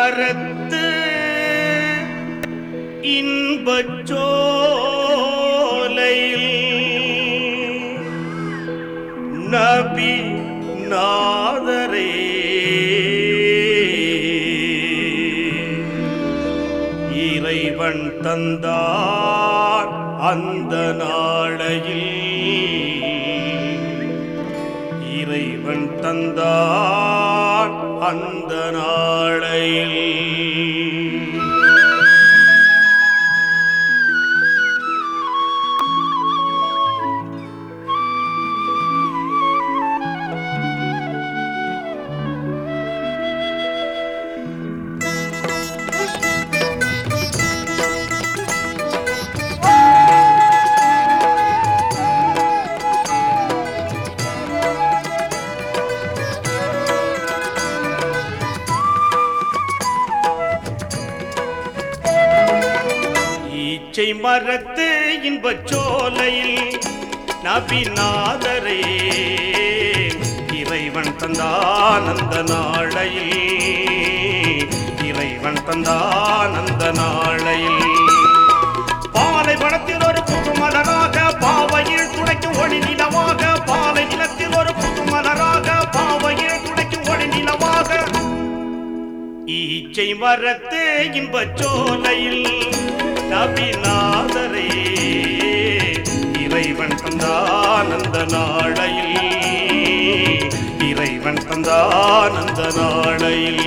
மரத்து இன்பச் சோலையில் நபி நாதரே இறைவன் தந்தார் அந்த நாளையில் இறைவன் தந்தார் அந்த நாளையில் ஈச்சை மரத்து இன்பச் சோலையில் நபிநாதரே இறைவன் தந்தான் அந்த நாளையில் இறைவன் தந்தான் அந்த நாளையில் பாலை வனத்தில் ஒரு புது மலராக பாவையில் துடைக்கும் ஒளி நிலவாக பாலை நிலத்தில் ஒரு புது மலராக பாவையில் துடைக்கும் ஒளி நிலவாக ஈச்சை மரத்து இன்பச் சோலையில் நபிநாதரே இறைவன் தந்தான் அந்த நாளையில் இறைவன் தந்தான் அந்த நாளையில்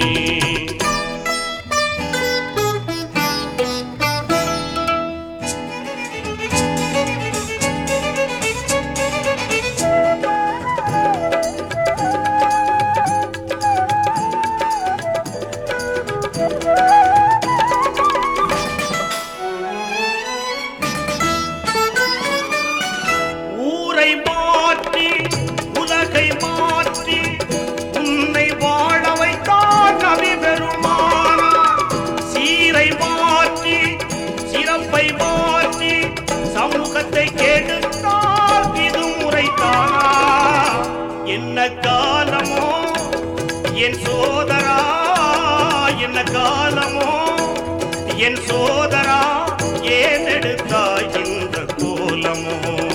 ஊரை மாற்றி உலகை மாற்றி உன்னை வாழ வைத்தான் நபி பெருமானார் சீரை மாற்றி சிறப்பை மாற்றி சமூகத்தை கெடுத்தால் இது முறைத்தானா என்ன காலமோ என் சோதரா என்ன காலமோ என் சோதரா ஏன் எடுத்தாய் இந்த கோலமோ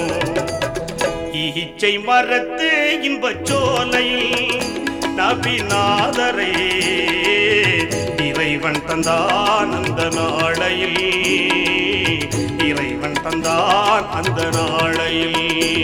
ஈச்சை மரத்து இன்பச் சோலையில் நபிநாதரே இறைவன் தந்தான் அந்த நாளையில் இறைவன் தந்தான் அந்த நாளையில்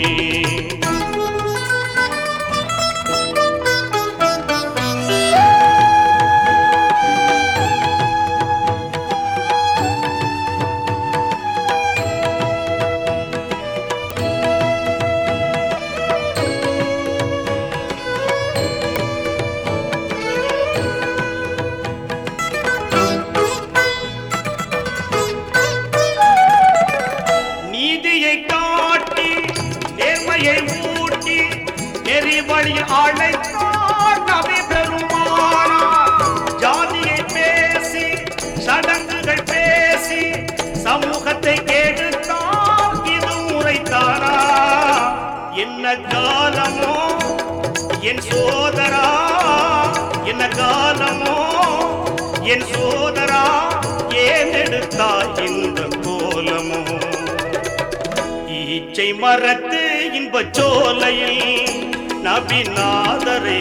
நீதியை காட்டி நேர்மையை ஊட்டி நெறி வழியில் அழைத்தார் நபி பெருமானார் ஜாதியை பேசி சடங்குகள் பேசி சமூகத்தை கெடுத்தார் இது முறைத்தாரா என்ன காலமோ என் சோதரா என்ன காலமோ என் சோதரா ஏன் எடுத்தாய் இந்த கோலமோ ஈச்சை மரத்து இன்பச் சோலையில் நபிநாதரே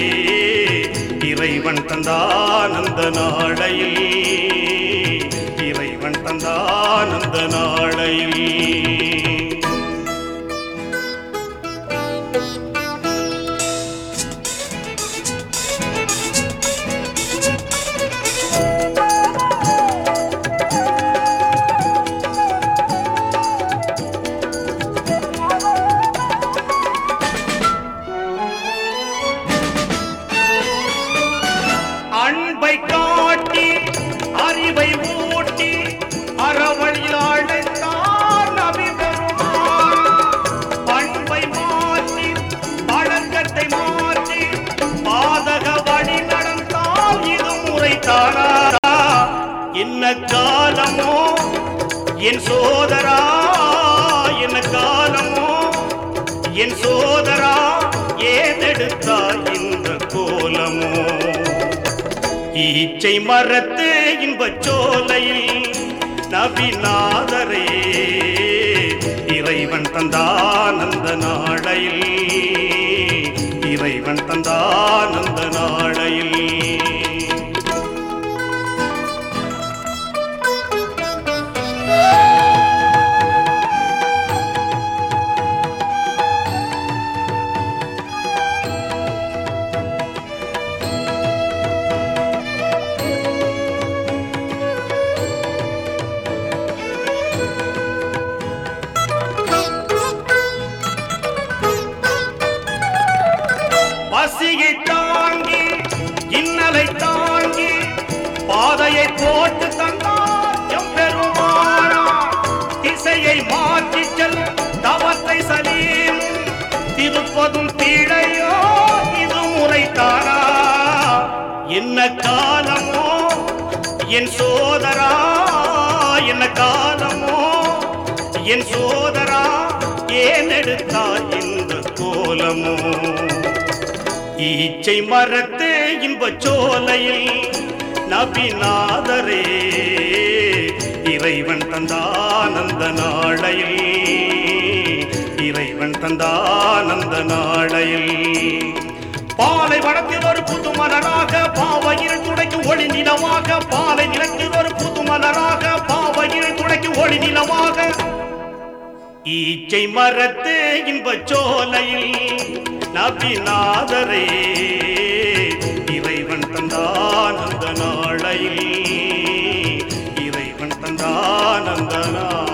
இறைவன் தந்தான் அந்த நாளையில் இறைவன் தந்தான் அந்த நாளையில் அன்பை காட்டி அறிவை ஊட்டி அறவழியில் அழைத்தார் நபி பெருமான் பண்பை மாற்றி பழக்கத்தை மாற்றி பாதக வழி நடந்தால் இது முறைத்தாரா என்ன காலமோ என் சோதரா என்ன காலமோ என் சோதரா ஏதெடுத்தாய் இந்த கோலமோ ஈச்சை மரத்து இன்பச் சோலையில் நபிநாதரே இறைவன் தந்தானந்த நாளையில் இறைவன் தந்தானந்த நாளையில் பசியை தாங்கி இன்னலை தாங்கி பாதையை போட்டு தந்தார் எம்பெருமானா திசையை மாற்றி செல் தவத்தை சலீம் திருப்பதும் தீழையோ இது முறைத்தானா என்ன காலமோ என் சோதரா என்ன காலமோ என் சோதரா ஏன் எடுத்தாய் இந்த கோலமோ ஈச்சை மரத்து இன்பச் சோலையில் நபிநாதரே இறைவன் தந்தானந்த நாளையில் இறைவன் தந்தானந்த நாளையில் பாலை வனத்தில் ஒரு புது மலராக பாவையில் துடைக்கும் ஒளி நிலவாக பாலை நிலத்தில் ஒரு புது மலராக பாவையில் துடைக்கும் ஒளி நிலவாக ஈச்சை மரத்து இன்பச் சோலையில் நபிநாதரே இறைவன் தந்தானந்த நாளையில் இறைவன் தந்தானந்த நாளையில்